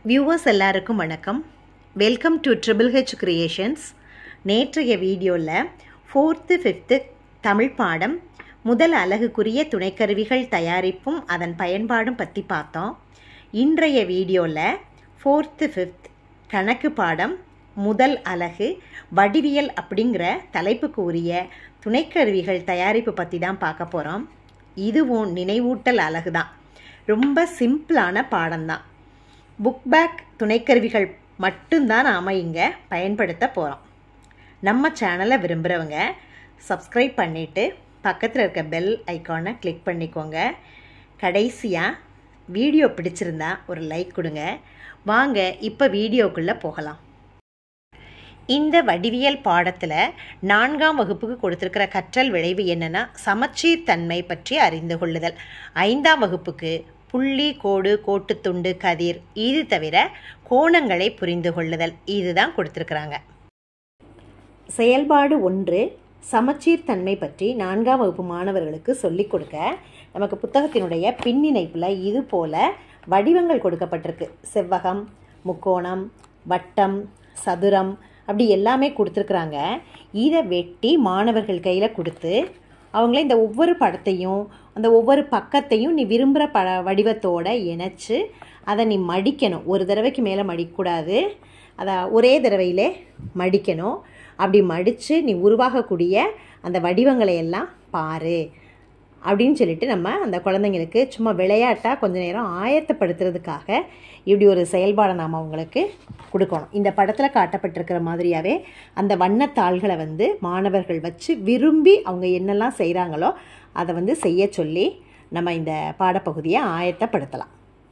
viewers எல்லாருக்கும் வணக்கம் welcome to triple H creations நேற்றைய வீடியோவில் ஃபோர்த்து ஃபிஃப்த்து தமிழ் பாடம் முதல் அலகுக்குரிய துணைக்கருவிகள் தயாரிப்பும் அதன் பயன்பாடும் பற்றி பார்த்தோம் இன்றைய வீடியோவில் ஃபோர்த்து ஃபிஃப்த் கணக்கு பாடம் முதல் அலகு வடிவியல் அப்படிங்கிற தலைப்புக்கு உரிய துணைக்கருவிகள் தயாரிப்பு பற்றி தான் பார்க்க போகிறோம் இதுவும் நினைவூட்டல் அலகு தான் ரொம்ப சிம்பிளான பாடம்தான் புக் பேக் துணைக்கருவிகள் மட்டும்தான் நாம் இங்கே பயன்படுத்த போகிறோம் நம்ம சேனலை விரும்புகிறவங்க சப்ஸ்கிரைப் பண்ணிவிட்டு பக்கத்தில் இருக்க பெல் ஐக்கானை கிளிக் பண்ணிக்கோங்க கடைசியாக வீடியோ பிடிச்சிருந்தா ஒரு லைக் கொடுங்க வாங்க இப்போ வீடியோக்குள்ளே போகலாம் இந்த வடிவியல் பாடத்தில் நான்காம் வகுப்புக்கு கொடுத்துருக்கிற கற்றல் விளைவு என்னென்னா சமச்சீர் தன்மை பற்றி அறிந்து கொள்ளுதல் ஐந்தாம் வகுப்புக்கு புள்ளி கோடு கோட்டுத்துண்டு கதிர் இது தவிர கோணங்களை புரிந்து கொள்ளுதல் இதுதான் கொடுத்துருக்குறாங்க செயல்பாடு ஒன்று சமச்சீர் தன்மை பற்றி நான்காம் வகுப்பு மாணவர்களுக்கு சொல்லிக் கொடுக்க நமக்கு புத்தகத்தினுடைய பின்னிணைப்பில் இது போல வடிவங்கள் கொடுக்கப்பட்டிருக்கு செவ்வகம் முக்கோணம் வட்டம் சதுரம் அப்படி எல்லாமே கொடுத்துருக்குறாங்க இதை வெட்டி மாணவர்கள் கையில் கொடுத்து அவங்கள இந்த ஒவ்வொரு படத்தையும் அந்த ஒவ்வொரு பக்கத்தையும் நீ விரும்புகிற ப வடிவத்தோடு இணைச்சி அதை நீ மடிக்கணும் ஒரு தடவைக்கு மேலே மடிக்கக்கூடாது அதை ஒரே தடவையிலே மடிக்கணும் அப்படி மடித்து நீ உருவாகக்கூடிய அந்த வடிவங்களை எல்லாம் பாரு அப்படின்னு சொல்லிட்டு நம்ம அந்த குழந்தைங்களுக்கு சும்மா விளையாட்டாக கொஞ்ச நேரம் ஆயத்தப்படுத்துறதுக்காக இப்படி ஒரு செயல்பாடை நாம் அவங்களுக்கு கொடுக்கணும் இந்த படத்தில் காட்டப்பட்டிருக்கிற மாதிரியாகவே அந்த வண்ணத்தாள்களை வந்து மாணவர்கள் வச்சு விரும்பி அவங்க என்னெல்லாம் செய்கிறாங்களோ அதை வந்து செய்ய சொல்லி நம்ம இந்த பாடப்பகுதியை ஆயத்தப்படுத்தலாம்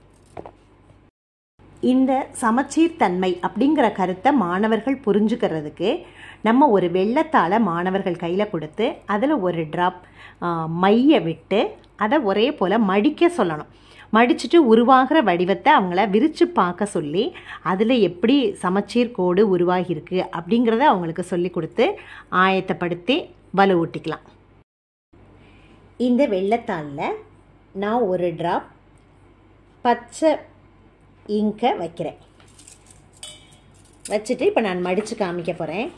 இந்த சமச்சீர் தன்மை அப்படிங்கிற கருத்தை மாணவர்கள் புரிஞ்சுக்கிறதுக்கு நம்ம ஒரு வெள்ளத்தாளை மாணவர்கள் கையில் கொடுத்து அதில் ஒரு ட்ராப் மைய விட்டு அதை ஒரே போல் மடிக்க சொல்லணும் மடிச்சுட்டு உருவாகிற வடிவத்தை அவங்கள விரித்து பார்க்க சொல்லி அதில் எப்படி சமச்சீர் கோடு உருவாகியிருக்கு அப்படிங்கிறத அவங்களுக்கு சொல்லி கொடுத்து ஆயத்தப்படுத்தி வலுவூட்டிக்கலாம் இந்த வெள்ளத்தாளில் நான் ஒரு ட்ராப் பச்சை இங்கை வைக்கிறேன் வச்சுட்டு இப்போ நான் மடித்து காமிக்க போகிறேன்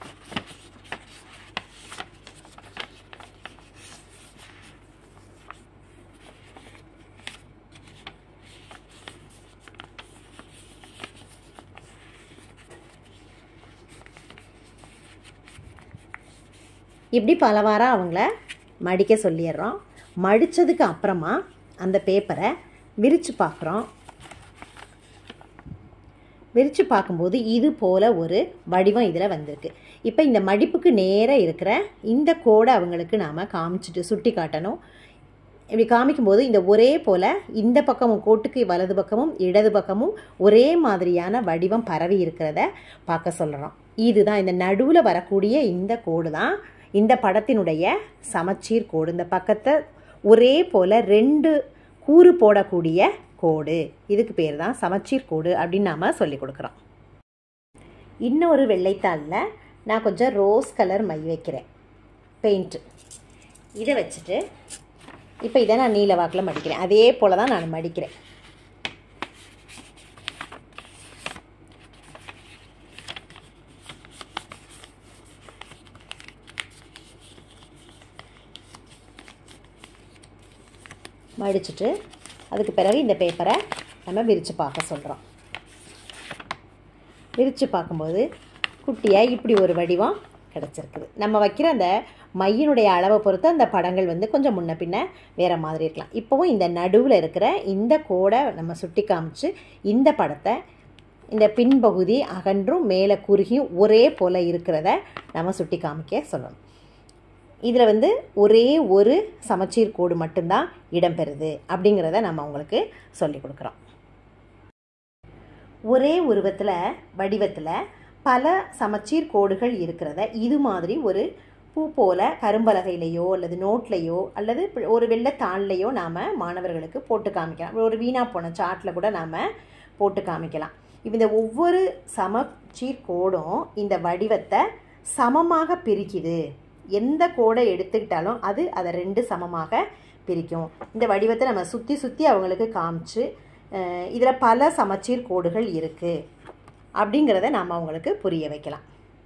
இப்படி பல வாரம் அவங்கள மடிக்க சொல்லிடுறோம் மடித்ததுக்கு அப்புறமா அந்த பேப்பரை விரித்து பார்க்குறோம் விரித்து பார்க்கும்போது இது போல் ஒரு வடிவம் இதில் வந்திருக்கு இப்போ இந்த மடிப்புக்கு நேராக இருக்கிற இந்த கோடை அவங்களுக்கு நாம் காமிச்சிட்டு சுட்டி காட்டணும் இப்படி காமிக்கும்போது இந்த ஒரே போல் இந்த பக்கமும் கோட்டுக்கு வலது பக்கமும் இடது பக்கமும் ஒரே மாதிரியான வடிவம் பரவி இருக்கிறத பார்க்க சொல்கிறோம் இதுதான் இந்த நடுவில் வரக்கூடிய இந்த கோடு தான் இந்த படத்தினுடைய சமச்சீர் கோடு இந்த பக்கத்தை ஒரே போல் ரெண்டு கூறு போடக்கூடிய கோடு இதுக்கு பேர் தான் சமச்சீர் கோடு அப்படின்னு நாம் சொல்லி கொடுக்குறோம் இன்னொரு வெள்ளைத்தாளில் நான் கொஞ்சம் ரோஸ் கலர் மை வைக்கிறேன் பெயிண்ட்டு இதை வச்சுட்டு இப்போ இதை நான் நீல வாக்கில் மடிக்கிறேன் அதே போல் தான் நான் மடிக்கிறேன் மடிச்சுட்டு அதுக்கு பிறகு இந்த பேப்பரை நம்ம விரித்து பார்க்க சொல்கிறோம் விரித்து பார்க்கும்போது குட்டியாக இப்படி ஒரு வடிவம் கிடச்சிருக்குது நம்ம வைக்கிற அந்த மையினுடைய அளவை பொறுத்து அந்த படங்கள் வந்து கொஞ்சம் முன்ன பின்ன வேறு மாதிரி இருக்கலாம் இப்போவும் இந்த நடுவில் இருக்கிற இந்த கோடை நம்ம சுட்டி காமிச்சு இந்த படத்தை இந்த பின்பகுதி அகன்றும் மேலே குறுகியும் ஒரே போல் இருக்கிறத நம்ம சுட்டி காமிக்க சொல்லணும் இதில் வந்து ஒரே ஒரு சமச்சீர் கோடு மட்டும்தான் இடம்பெறுது அப்படிங்கிறத நம்ம அவங்களுக்கு சொல்லி கொடுக்குறோம் ஒரே உருவத்தில் வடிவத்தில் பல சமச்சீர் கோடுகள் இருக்கிறத இது மாதிரி ஒரு பூ போல் கரும்பலகையிலையோ அல்லது நோட்லேயோ அல்லது ஒரு வெள்ளத்தாள்லையோ நாம் மாணவர்களுக்கு போட்டு காமிக்கலாம் ஒரு வீணாக போன சாட்டில் கூட நாம் போட்டு காமிக்கலாம் இப்போ இந்த ஒவ்வொரு சமச்சீர் கோடும் இந்த வடிவத்தை சமமாக பிரிக்குது எந்த கோடை எடுத்துக்கிட்டாலும் அது அதை ரெண்டு சமமாக பிரிக்கும் இந்த வடிவத்தை நம்ம சுற்றி சுற்றி அவங்களுக்கு காமிச்சு இதில் பல சமச்சீர் கோடுகள் இருக்குது அப்படிங்கிறத நாம் அவங்களுக்கு புரிய வைக்கலாம்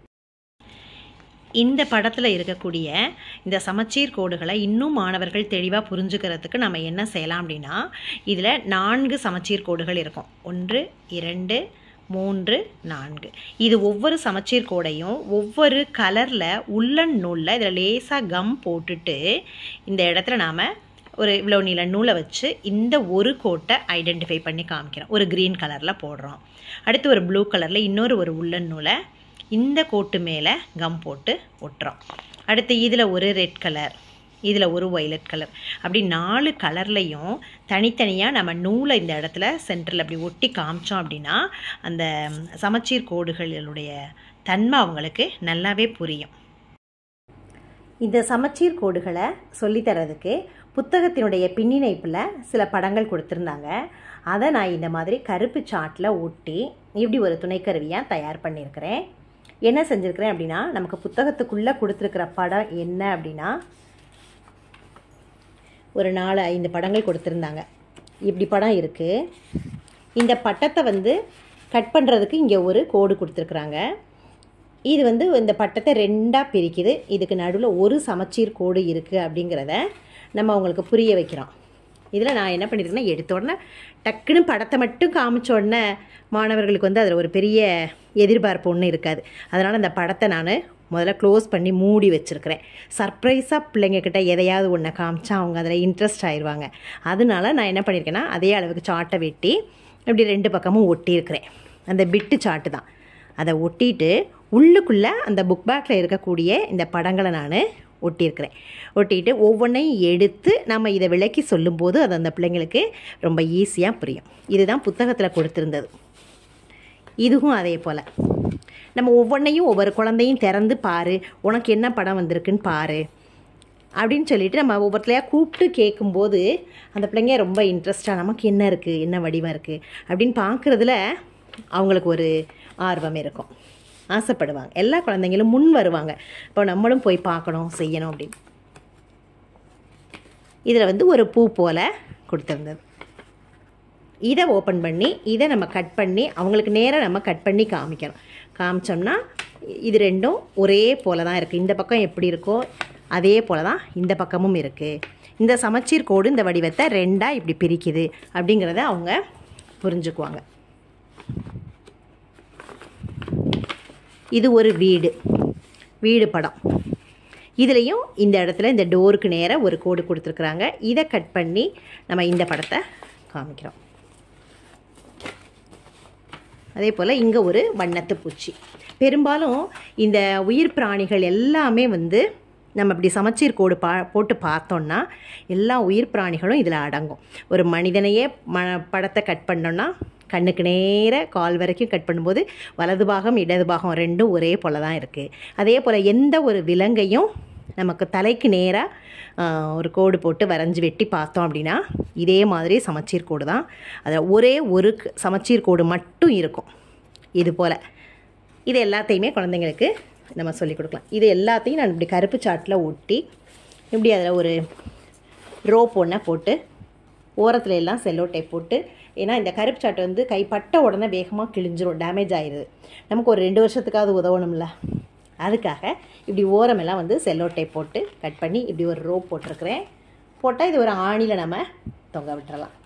இந்த படத்தில் இருக்கக்கூடிய இந்த சமச்சீர் கோடுகளை இன்னும் மாணவர்கள் தெளிவாக புரிஞ்சுக்கிறதுக்கு நம்ம என்ன செய்யலாம் அப்படின்னா இதில் நான்கு சமச்சீர் கோடுகள் இருக்கும் ஒன்று இரண்டு மூன்று நான்கு இது ஒவ்வொரு சமச்சீர் கோடையும் ஒவ்வொரு கலரில் உள்ளன் நூலில் இதில் லேசாக கம் போட்டுட்டு இந்த இடத்துல நாம் ஒரு இவ்வளோ நீள நூலை வச்சு இந்த ஒரு கோட்டை ஐடென்டிஃபை பண்ணி காமிக்கிறோம் ஒரு க்ரீன் கலரில் போடுறோம் அடுத்து ஒரு ப்ளூ கலரில் இன்னொரு ஒரு உள்ளன் நூலை இந்த கோட்டு மேலே கம் போட்டு ஒட்டுறோம் அடுத்து இதில் ஒரு ரெட் கலர் இதில் ஒரு ஒய்லட் கலர் அப்படி நாலு கலர்லையும் தனித்தனியாக நம்ம நூலை இந்த இடத்துல சென்டரில் அப்படி ஒட்டி காமிச்சோம் அப்படின்னா அந்த சமச்சீர் கோடுகளுடைய தன்மை அவங்களுக்கு நல்லாவே புரியும் இந்த சமச்சீர் கோடுகளை சொல்லித்தரதுக்கு புத்தகத்தினுடைய பின்னிணைப்பில் சில படங்கள் கொடுத்துருந்தாங்க அதை நான் இந்த மாதிரி கருப்பு சாட்டில் ஒட்டி இப்படி ஒரு துணைக்கருவியாக தயார் பண்ணியிருக்கிறேன் என்ன செஞ்சுருக்கிறேன் அப்படின்னா நமக்கு புத்தகத்துக்குள்ளே கொடுத்துருக்கிற படம் என்ன அப்படின்னா ஒரு நாலு ஐந்து படங்கள் கொடுத்துருந்தாங்க இப்படி படம் இருக்குது இந்த பட்டத்தை வந்து கட் பண்ணுறதுக்கு இங்கே ஒரு கோடு கொடுத்துருக்குறாங்க இது வந்து இந்த பட்டத்தை ரெண்டாக பிரிக்குது இதுக்கு நடுவில் ஒரு சமச்சீர் கோடு இருக்குது அப்படிங்கிறத நம்ம அவங்களுக்கு புரிய வைக்கிறோம் இதில் நான் என்ன பண்ணியிருக்கேன்னா எடுத்த உடனே டக்குன்னு படத்தை மட்டும் காமிச்ச உடனே மாணவர்களுக்கு வந்து அதில் ஒரு பெரிய எதிர்பார்ப்பு ஒன்றும் இருக்காது அதனால் அந்த படத்தை நான் முதல்ல க்ளோஸ் பண்ணி மூடி வச்சுருக்கிறேன் சர்ப்ரைஸாக பிள்ளைங்கக்கிட்ட எதையாவது ஒன்றை காமிச்சா அவங்க அதில் இன்ட்ரெஸ்ட் ஆயிடுவாங்க அதனால நான் என்ன பண்ணியிருக்கேன்னா அதே அளவுக்கு சாட்டை வெட்டி இப்படி ரெண்டு பக்கமும் ஒட்டியிருக்கிறேன் அந்த பிட்டு சாட்டு தான் அதை ஒட்டிட்டு உள்ளுக்குள்ளே அந்த புக் பேக்கில் இருக்கக்கூடிய இந்த படங்களை நான் ஒட்டியிருக்கிறேன் ஒட்டிட்டு ஒவ்வொன்றையும் எடுத்து நம்ம இதை விளக்கி சொல்லும்போது அது அந்த பிள்ளைங்களுக்கு ரொம்ப ஈஸியாக புரியும் இதுதான் புத்தகத்தில் கொடுத்துருந்தது இதுவும் அதே போல் நம்ம ஒவ்வொன்றையும் ஒவ்வொரு குழந்தையும் திறந்து பாரு உனக்கு என்ன படம் வந்திருக்குன்னு பாரு அப்படின்னு சொல்லிட்டு நம்ம ஒவ்வொருத்தலையாக கூப்பிட்டு கேட்கும்போது அந்த பிள்ளைங்க ரொம்ப இன்ட்ரெஸ்டாக நமக்கு என்ன இருக்குது என்ன வடிவம் இருக்குது அப்படின்னு பார்க்குறதுல அவங்களுக்கு ஒரு ஆர்வம் இருக்கும் ஆசைப்படுவாங்க எல்லா குழந்தைங்களும் முன் வருவாங்க இப்போ நம்மளும் போய் பார்க்கணும் செய்யணும் அப்படின்னு இதில் வந்து ஒரு பூ போல் கொடுத்துருந்தது இதை ஓப்பன் பண்ணி இதை நம்ம கட் பண்ணி அவங்களுக்கு நேராக நம்ம கட் பண்ணி காமிக்கணும் காமிச்சோம்னா இது ரெண்டும் ஒரே போல தான் இருக்குது இந்த பக்கம் எப்படி இருக்கோ அதே போல தான் இந்த பக்கமும் இருக்குது இந்த சமச்சீர் கோடு இந்த வடிவத்தை ரெண்டாக இப்படி பிரிக்குது அப்படிங்கிறத அவங்க புரிஞ்சுக்குவாங்க இது ஒரு வீடு வீடு படம் இதுலேயும் இந்த இடத்துல இந்த டோருக்கு நேராக ஒரு கோடு கொடுத்துருக்குறாங்க இதை கட் பண்ணி நம்ம இந்த படத்தை காமிக்கிறோம் அதே போல் இங்கே ஒரு வண்ணத்து பூச்சி பெரும்பாலும் இந்த உயிர் பிராணிகள் எல்லாமே வந்து நம்ம இப்படி சமச்சீர் கோடு பா போட்டு பார்த்தோன்னா எல்லா உயிர் பிராணிகளும் இதில் அடங்கும் ஒரு மனிதனையே ம படத்தை கட் பண்ணோன்னா கண்ணுக்கு நேர கால் வரைக்கும் கட் பண்ணும்போது வலது பாகம் இடது பாகம் ரெண்டும் ஒரே போல் தான் இருக்குது அதே போல் எந்த ஒரு விலங்கையும் நமக்கு தலைக்கு நேராக ஒரு கோடு போட்டு வரைஞ்சி வெட்டி பார்த்தோம் அப்படின்னா இதே மாதிரி சமச்சீர் கோடு தான் அதில் ஒரே ஒரு சமச்சீர் கோடு மட்டும் இருக்கும் இது போல் இது எல்லாத்தையுமே குழந்தைங்களுக்கு நம்ம சொல்லிக் கொடுக்கலாம் இது எல்லாத்தையும் நான் இப்படி கருப்பு சாட்டில் ஒட்டி இப்படி அதில் ஒரு ரோப் ஒன்றை போட்டு ஓரத்துல எல்லாம் செல்லோ டேப் போட்டு ஏன்னா இந்த கருப்பு சாட்டை வந்து கைப்பட்ட உடனே வேகமாக கிழிஞ்சிரும் டேமேஜ் ஆயிடுது நமக்கு ஒரு ரெண்டு வருஷத்துக்காவது உதவணும்ல அதுக்காக இப்படி ஓரமெல்லாம் வந்து செல்லோ டேப் போட்டு கட் பண்ணி இப்படி ஒரு ரோப் போட்டிருக்கிறேன் போட்டால் இது ஒரு ஆணியில் நம்ம தொங்க விட்டுறலாம்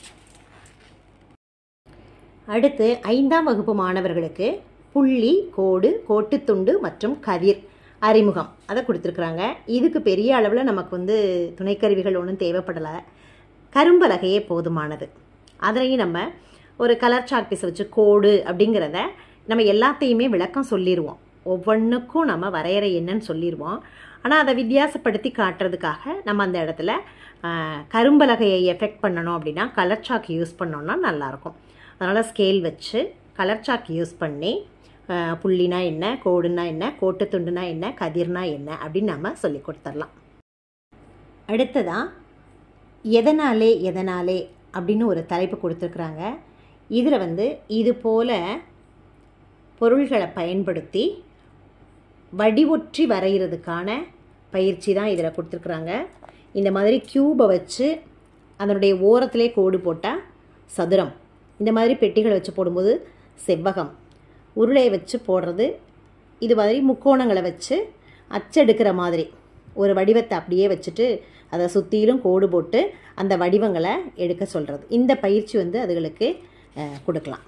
அடுத்து ஐந்தாம் வகுப்பு மாணவர்களுக்கு புள்ளி கோடு கோட்டுத்துண்டு மற்றும் கதிர் அறிமுகம் அதை கொடுத்துருக்குறாங்க இதுக்கு பெரிய அளவில் நமக்கு வந்து துணைக்கருவிகள் ஒன்றும் தேவைப்படலை கரும்பலகையே போதுமானது அதுலேயும் நம்ம ஒரு கலர் சாக் பீஸை வச்சு கோடு அப்படிங்கிறத நம்ம எல்லாத்தையுமே விளக்கம் சொல்லிடுவோம் ஒவ்வொன்றுக்கும் நம்ம வரையறை என்னன்னு சொல்லிடுவோம் ஆனால் அதை வித்தியாசப்படுத்தி காட்டுறதுக்காக நம்ம அந்த இடத்துல கரும்பலகையை எஃபெக்ட் பண்ணணும் அப்படின்னா கலர் சாக் யூஸ் பண்ணோன்னா நல்லாயிருக்கும் அதனால் ஸ்கேல் வச்சு கலர் சாக் யூஸ் பண்ணி புள்ளினா என்ன கோடுனா என்ன கோட்டு துண்டுனா என்ன கதிர்னா என்ன அப்படின்னு நம்ம சொல்லி கொடுத்துடலாம் அடுத்ததாக எதனாலே எதனாலே அப்படின்னு ஒரு தலைப்பு கொடுத்துருக்குறாங்க இதில் வந்து இது போல் பொருள்களை பயன்படுத்தி வடிவொற்றி வரைகிறதுக்கான பயிற்சி தான் இதில் கொடுத்துருக்குறாங்க இந்த மாதிரி க்யூபை வச்சு அதனுடைய ஓரத்திலே கோடு போட்டால் சதுரம் இந்த மாதிரி பெட்டிகளை வச்சு போடும்போது செவ்வகம் உருளையை வச்சு போடுறது இது மாதிரி முக்கோணங்களை வச்சு அச்செடுக்கிற மாதிரி ஒரு வடிவத்தை அப்படியே வச்சுட்டு அதை சுற்றிலும் கோடு போட்டு அந்த வடிவங்களை எடுக்க சொல்கிறது இந்த பயிற்சி வந்து அதுகளுக்கு அஹ், கொடுக்கலாம்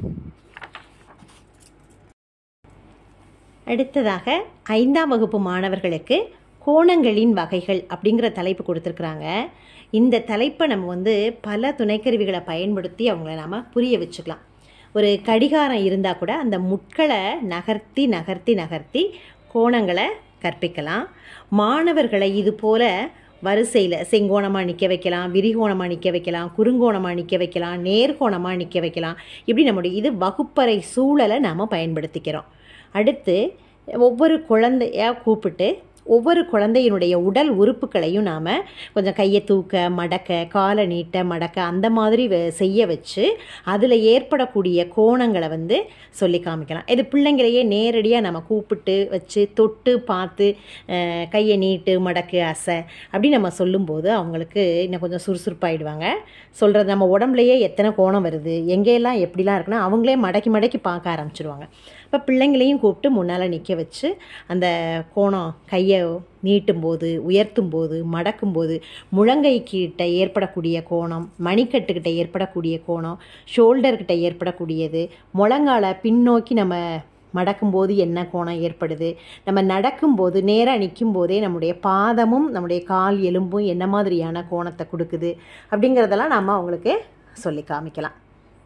அடுத்ததாக ஐந்தாம் வகுப்பு மாணவர்களுக்கு கோணங்களின் வகைகள் அப்படிங்கிற தலைப்பு கொடுத்துருக்குறாங்க இந்த தலைப்பை நம்ம வந்து பல துணைக்கருவிகளை பயன்படுத்தி அவங்கள நாம் புரிய வச்சுக்கலாம் ஒரு கடிகாரம் இருந்தால் கூட அந்த முட்களை நகர்த்தி நகர்த்தி நகர்த்தி கோணங்களை கற்பிக்கலாம் மாணவர்களை இது போல வரிசையில் செங்கோணமாக நிற்க வைக்கலாம் விரிகோணமாக நிற்க வைக்கலாம் குறுங்கோணமாக நிற்க வைக்கலாம் நேர்கோணமாக நிற்க வைக்கலாம் இப்படி நம்முடைய இது வகுப்பறை சூழலை நாம் பயன்படுத்திக்கிறோம் அடுத்து ஒவ்வொரு குழந்தையா கூப்பிட்டு ஒவ்வொரு குழந்தையினுடைய உடல் உறுப்புகளையும் நாம் கொஞ்சம் கையை தூக்க மடக்க காலை நீட்ட மடக்க அந்த மாதிரி வ- செய்ய வச்சு அதில் ஏற்படக்கூடிய கோணங்களை வந்து சொல்லி காமிக்கலாம் இது பிள்ளைங்களையே நேரடியாக நம்ம கூப்பிட்டு வச்சு தொட்டு பார்த்து அஹ், கையை நீட்டு மடக்கு அசை அப்படி நம்ம சொல்லும்போது அவங்களுக்கு இன்னும் கொஞ்சம் சுறுசுறுப்பாயிடுவாங்க சொல்கிறது நம்ம உடம்புலையே எத்தனை கோணம் வருது எங்கெல்லாம் எப்படிலாம் இருக்குன்னா அவங்களே மடக்கி மடக்கி பார்க்க ஆரம்பிச்சிருவாங்க இப்போ பிள்ளைங்களையும் கூப்பிட்டு முன்னால் நிற்க வச்சு அந்த கோணம் கையை நீட்டும் போது உயர்த்தும் போது மடக்கும் போது முழங்கை கிட்ட ஏற்படக்கூடிய கோணம் மணிக்கட்டுக்கிட்ட ஏற்படக்கூடிய கோணம் ஷோல்டர்கிட்ட ஏற்படக்கூடியது முழங்கால பின்னோக்கி நம்ம மடக்கும்போது என்ன கோணம் ஏற்படுது நம்ம நடக்கும்போது நேராக நிற்கும் போதே நம்முடைய பாதமும் நம்முடைய கால் எலும்பும் என்ன மாதிரியான கோணத்தை கொடுக்குது அப்படிங்கிறதெல்லாம் நம்ம அவங்களுக்கு சொல்லி காமிக்கலாம்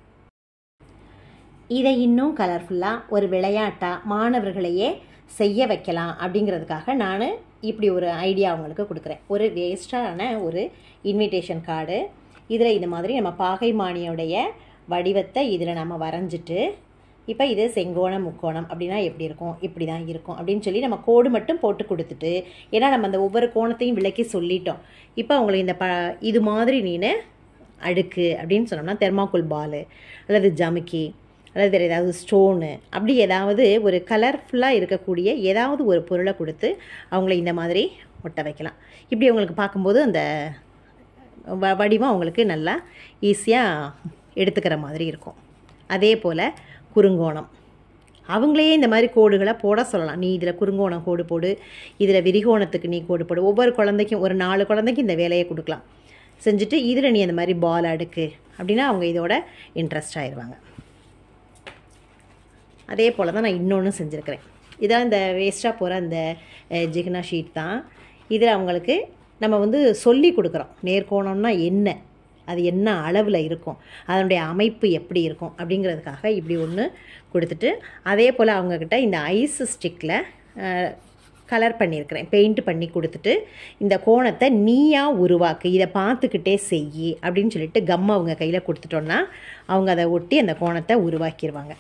இதை இன்னும் கலர்ஃபுல்லாக ஒரு விளையாட்டாக மாணவர்களையே செய்ய வைக்கலாம் அப்படிங்கிறதுக்காக நான் இப்படி ஒரு ஐடியா அவங்களுக்கு கொடுக்குறேன் ஒரு வேஸ்டான ஒரு இன்விடேஷன் கார்டு இதில் இது மாதிரி நம்ம பாகைமானியோடைய வடிவத்தை இதில் நம்ம வரைஞ்சிட்டு இப்போ இது செங்கோணம் முக்கோணம் அப்படின்னா எப்படி இருக்கும் இப்படி தான் இருக்கும் அப்படின்னு சொல்லி நம்ம கோடு மட்டும் போட்டு கொடுத்துட்டு ஏன்னா நம்ம அந்த ஒவ்வொரு கோணத்தையும் விளக்கி சொல்லிட்டோம் இப்போ அவங்களுக்கு இந்த ப இது மாதிரி நீனு அடுக்கு அப்படின்னு சொன்னோம்னா தெர்மாக்கோல் பாலு அல்லது ஜமுக்கி அல்லது வேறு ஏதாவது ஸ்டோனு அப்படி ஏதாவது ஒரு கலர்ஃபுல்லாக இருக்கக்கூடிய ஏதாவது ஒரு பொருளை கொடுத்து அவங்கள இந்த மாதிரி ஒட்ட வைக்கலாம் இப்படி அவங்களுக்கு பார்க்கும்போது அந்த வ வடிவம் அவங்களுக்கு நல்லா ஈஸியாக எடுத்துக்கிற மாதிரி இருக்கும் அதே போல் குறுங்கோணம் அவங்களே இந்த மாதிரி கோடுகளை போட சொல்லலாம் நீ இதில் குறுங்கோணம் கோடு போடு இதில் விரிகோணத்துக்கு நீ கோடு போடு ஒவ்வொரு குழந்தைக்கும் ஒரு நாலு குழந்தைக்கு இந்த வேலையை கொடுக்கலாம் செஞ்சுட்டு இதில் நீ அந்த மாதிரி பால் அடுக்கு அப்படின்னா அவங்க இதோட இன்ட்ரெஸ்ட் ஆயிடுவாங்க அதே போல் தான் நான் இன்னொன்று செஞ்சுருக்கிறேன் இதான் இந்த வேஸ்ட்டாக போகிற அந்த அஹ், ஜிகினா ஷீட் தான் இதில் அவங்களுக்கு நம்ம வந்து சொல்லி கொடுக்குறோம் நேர்கோணம்னா என்ன அது என்ன அளவில் இருக்கும் அதனுடைய அமைப்பு எப்படி இருக்கும் அப்படிங்கிறதுக்காக இப்படி ஒன்று கொடுத்துட்டு அதே போல் அவங்கக்கிட்ட இந்த ஐஸ் ஸ்டிக்கில் கலர் பண்ணியிருக்கிறேன் பெயிண்ட் பண்ணி கொடுத்துட்டு இந்த கோணத்தை நீயா உருவாக்கு இதை பார்த்துக்கிட்டே செய் அப்படின்னு சொல்லிட்டு கம் அவங்க கையில் கொடுத்துட்டோன்னா அவங்க அதை ஒட்டி அந்த கோணத்தை உருவாக்கிடுவாங்க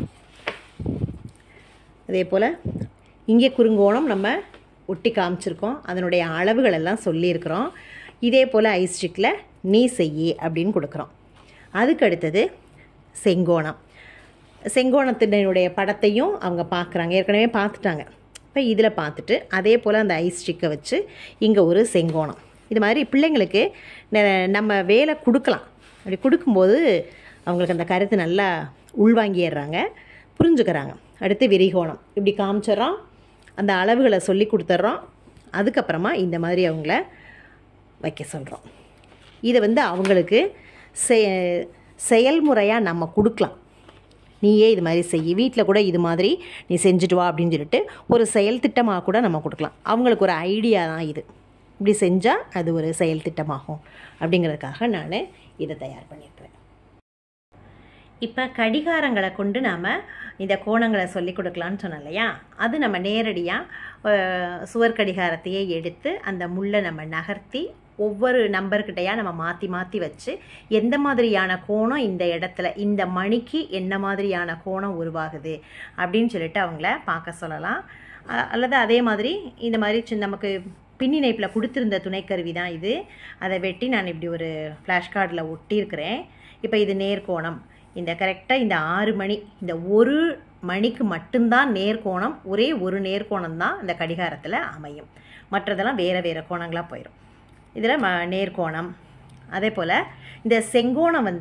அதே போல் இங்கே குறுங்கோணம் நம்ம ஒட்டி காமிச்சிருக்கோம் அதனுடைய அளவுகள் எல்லாம் சொல்லியிருக்கிறோம் இதே போல் ஐஸ்டிக்கில் நீ செய்யி அப்படின்னு கொடுக்குறோம் அதுக்கு அடுத்தது செங்கோணம் செங்கோணத்தினுடைய படத்தையும் அவங்க பார்க்குறாங்க ஏற்கனவே பார்த்துட்டாங்க இப்போ இதில் பார்த்துட்டு அதே போல் அந்த ஐஸ் ஸ்டிக்கை வச்சு இங்கே ஒரு செங்கோணம் இது மாதிரி பிள்ளைங்களுக்கு ந- நம்ம வேலை கொடுக்கலாம் அப்படி கொடுக்கும்போது அவங்களுக்கு அந்த கருத்து நல்லா உள்வாங்கிடுறாங்க புரிஞ்சுக்கிறாங்க அடுத்து விரிகோணம் இப்படி காமிச்சிட்றோம் அந்த அளவுகளை சொல்லி கொடுத்துட்றோம் அதுக்கப்புறமா இந்த மாதிரி அவங்கள வைக்க சொல்கிறோம் இதை வந்து அவங்களுக்கு செ செயல்முறையாக நம்ம கொடுக்கலாம் நீயே இது மாதிரி செய் வீட்டில் கூட இது மாதிரி நீ செஞ்சுட்டு வா அப்படின்னு சொல்லிட்டு ஒரு செயல் திட்டமாக கூட நம்ம கொடுக்கலாம் அவங்களுக்கு ஒரு ஐடியா தான் இது இப்படி செஞ்சால் அது ஒரு செயல் திட்டமாகும் அப்படிங்கிறதுக்காக நான் இதை தயார் பண்ணியிருக்கிறேன் இப்போ கடிகாரங்களை கொண்டு நாம் இந்த கோணங்களை சொல்லி கொடுக்கலான்னு சொன்னோம் இல்லையா அது நம்ம நேரடியாக சுவர் கடிகாரத்தையே எடுத்து அந்த முள்ளை நம்ம நகர்த்தி ஒவ்வொரு நம்பர்கிட்டையா நம்ம மாற்றி மாற்றி வச்சு எந்த மாதிரியான கோணம் இந்த இடத்துல இந்த மணிக்கு என்ன மாதிரியான கோணம் உருவாகுது அப்படின்னு சொல்லிட்டு அவங்கள பார்க்க சொல்லலாம் அ- அல்லது அதே மாதிரி இந்த மாதிரி சின்ன நமக்கு பின்னிணைப்பில் கொடுத்துருந்த துணைக்கருவி தான் இது அதை வெட்டி நான் இப்படி ஒரு ஃப்ளாஷ் கார்டில் ஒட்டியிருக்கிறேன் இப்போ இது நேர்கோணம் இந்த கரெக்டாக இந்த ஆறு மணி இந்த ஒரு மணிக்கு மட்டும்தான் நேர்கோணம் ஒரே ஒரு நேர்கோணம் தான் இந்த கடிகாரத்தில் அமையும் மற்றதெல்லாம் வேறு வேறு கோணங்களாக போயிடும் இதில் ம நேர்கோணம் அதே போல் இந்த செங்கோணம் வந்து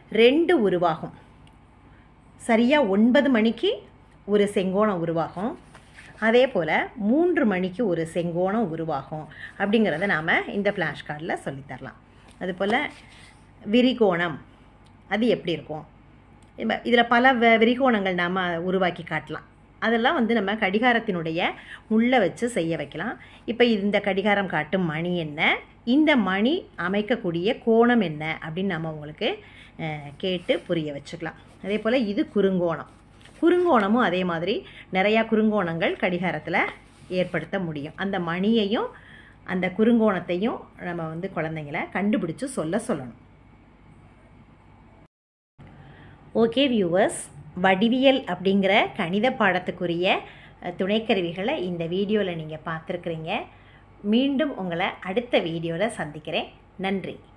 ரெண்டு உருவாகும் சரியாக ஒன்பது மணிக்கு ஒரு செங்கோணம் உருவாகும் அதே போல் மூன்று மணிக்கு ஒரு செங்கோணம் உருவாகும் அப்படிங்கிறத நாம் இந்த ஃப்ளாஷ் கார்டில் சொல்லித்தரலாம் அதுபோல் விரிகோணம் அது எப்படி இருக்கும் இதில் பல வ விரிகோணங்கள் நாம் உருவாக்கி காட்டலாம் அதெல்லாம் வந்து நம்ம கடிகாரத்தினுடைய உள்ளே வச்சு செய்ய வைக்கலாம் இப்போ இந்த கடிகாரம் காட்டும் மணி என்ன இந்த மணி அமைக்கக்கூடிய கோணம் என்ன அப்படின்னு நம்ம உங்களுக்கு கேட்டு புரிய வச்சுக்கலாம் அதே போல் இது குறுங்கோணம் குறுங்கோணமும் அதே மாதிரி நிறையா குறுங்கோணங்கள் கடிகாரத்தில் ஏற்படுத்த முடியும் அந்த மணியையும் அந்த குறுங்கோணத்தையும் நம்ம வந்து குழந்தைங்கள கண்டுபிடிச்சு சொல்ல சொல்லணும் ஓகே வியூவர்ஸ் வடிவியல் அப்படிங்கிற கணித பாடத்துக்குரிய துணைக்கருவிகளை இந்த வீடியோவில் நீங்கள் பார்த்துருக்குறீங்க மீண்டும் உங்களை அடுத்த வீடியோவில் சந்திக்கிறேன் நன்றி